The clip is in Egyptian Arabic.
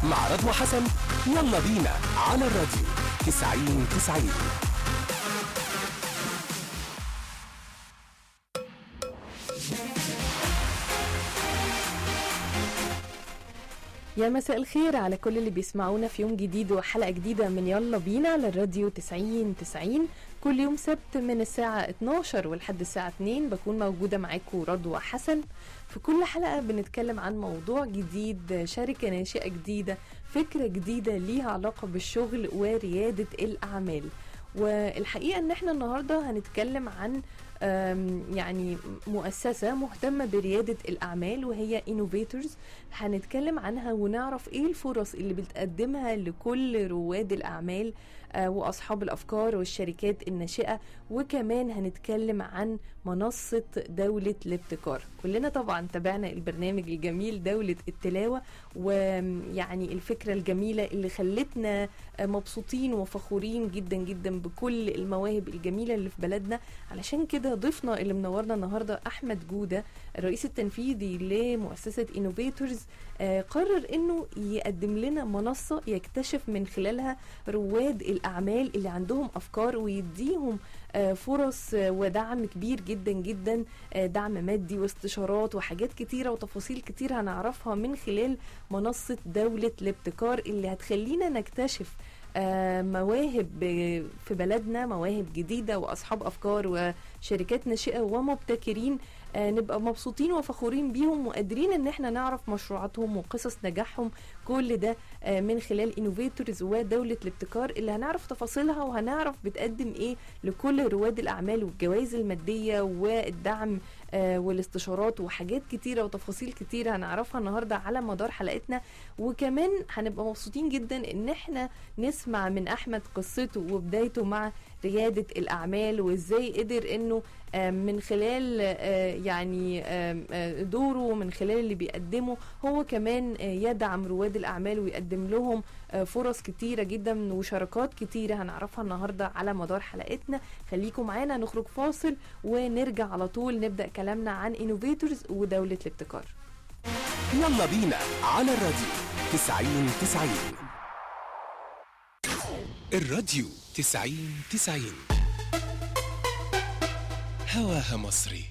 مع رضوى حسن يلا بينا على الراديو 90 90 يا مساء الخير على كل اللي بيسمعونا في يوم جديد وحلقة جديدة من يلا بينا على الراديو 90 90 كل يوم سبت من الساعة 12 ولحد الساعة 2 بكون موجودة معاكم رضوى حسن في كل حلقة بنتكلم عن موضوع جديد شركة ناشئة جديدة فكرة جديدة ليها علاقة بالشغل وريادة الأعمال والحقيقة ان احنا النهاردة هنتكلم عن أم، يعني مؤسسة مهتمة بريادة الأعمال وهي انوفيتورز هنتكلم عنها ونعرف ايه الفرص اللي بتقدمها لكل رواد الأعمال آه، وأصحاب الأفكار والشركات الناشئة وكمان هنتكلم عن منصة دولة الابتكار كلنا طبعا تابعنا البرنامج الجميل دولة التلاوة ويعني الفكرة الجميلة اللي خلتنا آه، مبسوطين وفخورين جدا جدا بكل المواهب الجميلة اللي في بلدنا علشان كده ضيفنا اللي منورنا النهارده احمد جوده الرئيس التنفيذي لمؤسسه انوفيتورز قرر انه يقدم لنا منصه يكتشف من خلالها رواد الاعمال اللي عندهم افكار ويديهم آه، فرص آه، ودعم كبير جدا جدا آه، دعم مادي واستشارات وحاجات كتيره وتفاصيل كتير هنعرفها من خلال منصه دوله الابتكار اللي هتخلينا نكتشف آه، مواهب آه، في بلدنا مواهب جديدة وأصحاب أفكار وشركات ناشئة ومبتكرين آه، نبقى مبسوطين وفخورين بيهم وقادرين ان احنا نعرف مشروعاتهم وقصص نجاحهم كل ده آه، من خلال انوفيتورز ودولة الابتكار اللي هنعرف تفاصيلها وهنعرف بتقدم ايه لكل رواد الاعمال والجوائز المادية والدعم آه، والاستشارات وحاجات كتيرة وتفاصيل كتيرة هنعرفها النهاردة على مدار حلقتنا وكمان هنبقى مبسوطين جدا ان احنا نسمع من احمد قصته وبدايته مع ريادة الأعمال وإزاي قدر إنه آه، من خلال آه، يعني آه، آه، دوره من خلال اللي بيقدمه هو كمان آه، يدعم رواد الأعمال ويقدم لهم آه، فرص كتيرة جدا وشراكات كتيرة هنعرفها النهاردة على مدار حلقتنا خليكم معانا نخرج فاصل ونرجع على طول نبدأ كلامنا عن انوفيتورز ودولة الابتكار يلا بينا على الراديو 90 90 الراديو 90 90 هواها مصري